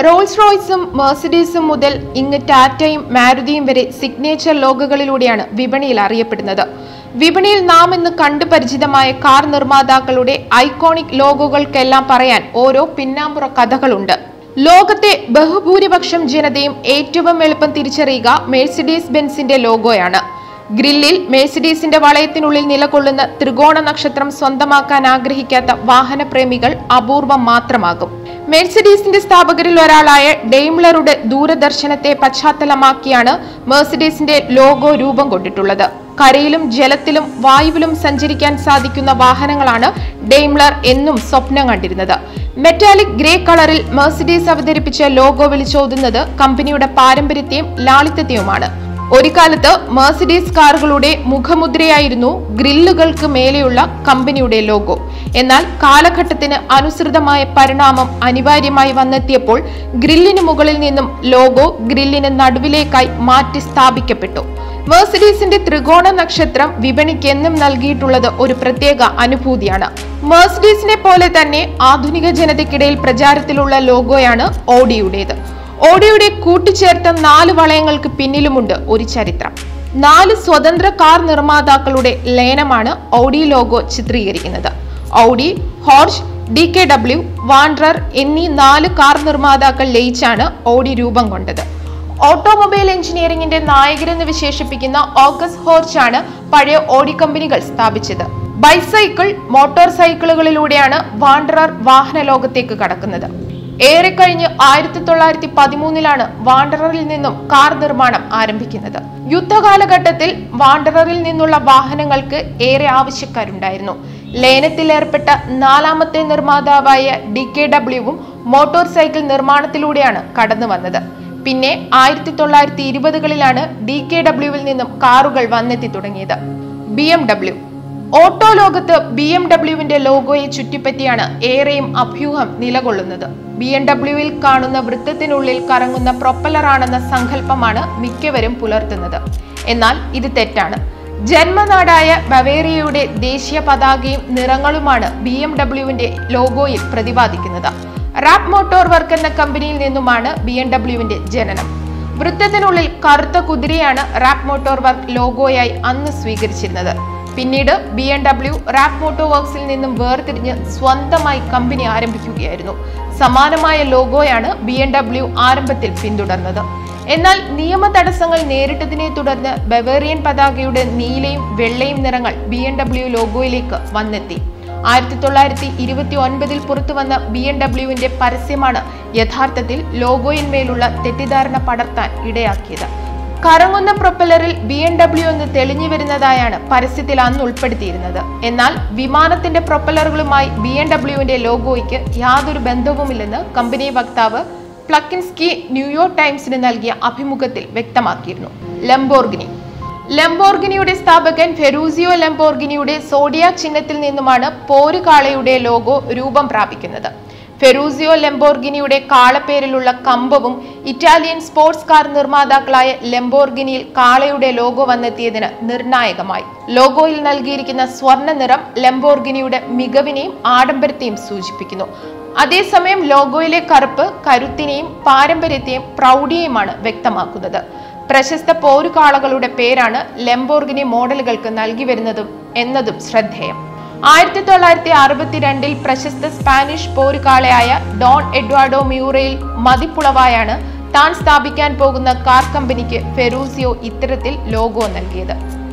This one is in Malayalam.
റോൾസ് റോയ്സും മെർസിഡീസും മുതൽ ഇങ്ങ് ടാറ്റയും മാരുതിയും വരെ സിഗ്നേച്ചർ ലോഗോകളിലൂടെയാണ് വിപണിയിൽ അറിയപ്പെടുന്നത് വിപണിയിൽ നാം ഇന്ന് കണ്ടു പരിചിതമായ കാർ നിർമ്മാതാക്കളുടെ ഐക്കോണിക് ലോഗോകൾക്കെല്ലാം പറയാൻ ഓരോ പിന്നാമ്പുറ കഥകളുണ്ട് ലോകത്തെ ബഹുഭൂരിപക്ഷം ജനതയും ഏറ്റവും എളുപ്പം തിരിച്ചറിയുക മേഴ്സിഡീസ് ബെൻസിന്റെ ലോഗോയാണ് ഗ്രില്ലിൽ മേഴ്സിഡീസിന്റെ വളയത്തിനുള്ളിൽ നിലകൊള്ളുന്ന ത്രികോണ നക്ഷത്രം സ്വന്തമാക്കാൻ ആഗ്രഹിക്കാത്ത വാഹനപ്രേമികൾ അപൂർവം മാത്രമാകും മെഴ്സിഡീസിന്റെ സ്ഥാപകരിൽ ഒരാളായ ഡെയിംലറുടെ ദൂരദർശനത്തെ പശ്ചാത്തലമാക്കിയാണ് മെഴ്സിഡീസിന്റെ ലോഗോ രൂപം കൊണ്ടിട്ടുള്ളത് കരയിലും ജലത്തിലും വായുവിലും സഞ്ചരിക്കാൻ സാധിക്കുന്ന വാഹനങ്ങളാണ് ഡെയിംലർ എന്നും സ്വപ്നം കണ്ടിരുന്നത് മെറ്റാലിക് ഗ്രേ കളറിൽ മെഴ്സിഡീസ് അവതരിപ്പിച്ച ലോഗോ വിളിച്ചോതുന്നത് കമ്പനിയുടെ പാരമ്പര്യത്തെയും ലാളിത്യത്തെയുമാണ് ഒരു കാലത്ത് മെർസിഡീസ് കാറുകളുടെ മുഖമുദ്രയായിരുന്നു ഗ്രില്ലുകൾക്ക് മേലെയുള്ള കമ്പനിയുടെ ലോഗോ എന്നാൽ കാലഘട്ടത്തിന് അനുസൃതമായ പരിണാമം അനിവാര്യമായി വന്നെത്തിയപ്പോൾ ഗ്രില്ലിന് മുകളിൽ നിന്നും ലോഗോ ഗ്രില്ലിന് നടുവിലേക്കായി മാറ്റി സ്ഥാപിക്കപ്പെട്ടു മെർസിഡീസിന്റെ ത്രികോണ നക്ഷത്രം വിപണിക്ക് എന്നും നൽകിയിട്ടുള്ളത് ഒരു പ്രത്യേക അനുഭൂതിയാണ് മെർസിഡീസിനെ പോലെ തന്നെ ആധുനിക ജനതയ്ക്കിടയിൽ പ്രചാരത്തിലുള്ള ലോഗോയാണ് ഓഡിയുടേത് ഓഡിയുടെ കൂട്ടിച്ചേർത്ത നാല് വളയങ്ങൾക്ക് പിന്നിലുമുണ്ട് ഒരു ചരിത്രം നാല് സ്വതന്ത്ര കാർ നിർമ്മാതാക്കളുടെ ലയനമാണ് ഓഡി ലോഗോ ചിത്രീകരിക്കുന്നത് Audi Horch D K W Wanderer എന്നീ നാല് കാർ നിർമ്മാതാക്കൾ ലയിച്ചാണ് ഓഡി രൂപം കൊണ്ടത് ഓട്ടോമൊബൈൽ എഞ്ചിനീയറിംഗിന്റെ നായകരെന്ന് വിശേഷിപ്പിക്കുന്ന ഓഗസ് ഹോർച്ച് ആണ് പഴയ ഓഡി കമ്പനികൾ സ്ഥാപിച്ചത് ബൈസൈക്കിൾ മോട്ടോർ സൈക്കിളുകളിലൂടെയാണ് വാണ്ടറർ വാഹന ലോകത്തേക്ക് കടക്കുന്നത് ഏറെ കഴിഞ്ഞ് ആയിരത്തി തൊള്ളായിരത്തി പതിമൂന്നിലാണ് വാണ്ടററിൽ നിന്നും കാർ നിർമ്മാണം ആരംഭിക്കുന്നത് യുദ്ധകാലഘട്ടത്തിൽ വാണ്ടററിൽ നിന്നുള്ള വാഹനങ്ങൾക്ക് ഏറെ ആവശ്യക്കാരുണ്ടായിരുന്നു ലയനത്തിൽ ഏർപ്പെട്ട നാലാമത്തെ നിർമ്മാതാവായ ഡി കെ ഡബ്ല്യുവും മോട്ടോർ സൈക്കിൾ നിർമ്മാണത്തിലൂടെയാണ് കടന്നു വന്നത് പിന്നെ ആയിരത്തി തൊള്ളായിരത്തി ഇരുപതുകളിലാണ് ഡി കെ ഡബ്ല്യുവിൽ നിന്നും കാറുകൾ വന്നെത്തി തുടങ്ങിയത് ബി എം ഡബ്ല്യു ഓട്ടോ ലോകത്ത് ബി എം ഡബ്ല്യുവിന്റെ ലോഗോയെ ചുറ്റിപ്പറ്റിയാണ് ഏറെയും അഭ്യൂഹം നിലകൊള്ളുന്നത് ബി എം ഡബ്ല്യുവിൽ കാണുന്ന വൃത്തത്തിനുള്ളിൽ കറങ്ങുന്ന പ്രൊപ്പലറാണെന്ന സങ്കല്പമാണ് മിക്കവരും പുലർത്തുന്നത് എന്നാൽ ഇത് തെറ്റാണ് ജന്മനാടായ ബവേറിയയുടെ ദേശീയ പതാകയും നിറങ്ങളുമാണ് ബി എം ഡബ്ല്യുവിന്റെ ലോഗോയിൽ പ്രതിപാദിക്കുന്നത് റാപ്പ് മോട്ടോർ വർക്ക് എന്ന കമ്പനിയിൽ നിന്നുമാണ് ബി എം ഡബ്ല്യുവിന്റെ ജനനം വൃത്തത്തിനുള്ളിൽ കറുത്ത കുതിരയാണ് റാപ്പ് മോട്ടോർ വർക്ക് ലോഗോയായി അന്ന് സ്വീകരിച്ചിരുന്നത് പിന്നീട് B M W Rapp motor വർക്സിൽ നിന്നും വേർതിരിഞ്ഞ് സ്വന്തമായി കമ്പനി ആരംഭിക്കുകയായിരുന്നു സമാനമായ ലോഗോയാണ് ബി എം ഡബ്ല്യു ആരംഭത്തിൽ പിന്തുടർന്നത് എന്നാൽ നിയമ തടസ്സങ്ങൾ നേരിട്ടതിനെ തുടർന്ന് ബവേറിയൻ പതാകയുടെ നീലയും വെള്ളയും നിറങ്ങൾ ബി എം ഡബ്ല്യു ലോഗോയിലേക്ക് വന്നെത്തി ആയിരത്തി തൊള്ളായിരത്തി ഇരുപത്തി ഒൻപതിൽ പുറത്തുവന്ന ബി എം ഡബ്ല്യുവിന്റെ പരസ്യമാണ് യഥാർത്ഥത്തിൽ ലോഗോയിന്മേലുള്ള തെറ്റിദ്ധാരണ പടർത്താൻ ഇടയാക്കിയത് കറങ്ങുന്ന പ്രൊപ്പലറിൽ ബി എം ഡബ്ല്യു എന്ന് തെളിഞ്ഞു വരുന്നതായാണ് പരസ്യത്തിൽ അന്ന് ഉൾപ്പെടുത്തിയിരുന്നത് എന്നാൽ വിമാനത്തിന്റെ പ്രൊപ്പലറുകളുമായി ബി എം ഡബ്ല്യുവിന്റെ ലോഗോയ്ക്ക് യാതൊരു ബന്ധവുമില്ലെന്ന് കമ്പനി വക്താവ് പ്ലക്കിൻസ്കി ന്യൂയോർക്ക് ടൈംസിന് നൽകിയ അഭിമുഖത്തിൽ വ്യക്തമാക്കിയിരുന്നു ലംബോർഗിനി ലംബോർഗിനിയുടെ സ്ഥാപകൻ ഫെറൂസിയോ ലംബോർഗിനിയുടെ സോഡിയ ചിഹ്നത്തിൽ നിന്നുമാണ് പോരുകാളയുടെ ലോഗോ രൂപം പ്രാപിക്കുന്നത് ഫെറൂസിയോ ലംബോർഗിനിയുടെ കാളപ്പേരിലുള്ള കമ്പവും ഇറ്റാലിയൻ സ്പോർട്സ് കാർ നിർമ്മാതാക്കളായ ലംബോർഗിനിയിൽ കാളയുടെ ലോഗോ വന്നെത്തിയതിന് നിർണായകമായി ലോഗോയിൽ നൽകിയിരിക്കുന്ന സ്വർണ്ണ നിറം ലംബോർഗിനിയുടെ മികവിനെയും ആഡംബരത്തെയും സൂചിപ്പിക്കുന്നു അതേസമയം ലോഗോയിലെ കറുപ്പ് കരുത്തിനെയും പാരമ്പര്യത്തെയും പ്രൗഢിയെയുമാണ് വ്യക്തമാക്കുന്നത് പ്രശസ്ത പോരുകാളകളുടെ പേരാണ് ലംബോർഗിനി മോഡലുകൾക്ക് നൽകി വരുന്നതും എന്നതും ശ്രദ്ധേയം ആയിരത്തി തൊള്ളായിരത്തി അറുപത്തിരണ്ടിൽ പ്രശസ്ത സ്പാനിഷ് പോരുകാളയായ ഡോൺ എഡ്വാർഡോ മ്യൂറയിൽ മതിപ്പുളവായാണ് താൻ സ്ഥാപിക്കാൻ പോകുന്ന കാർ കമ്പനിക്ക് ഫെറൂസിയോ ഇത്തരത്തിൽ ലോഗോ നൽകിയത്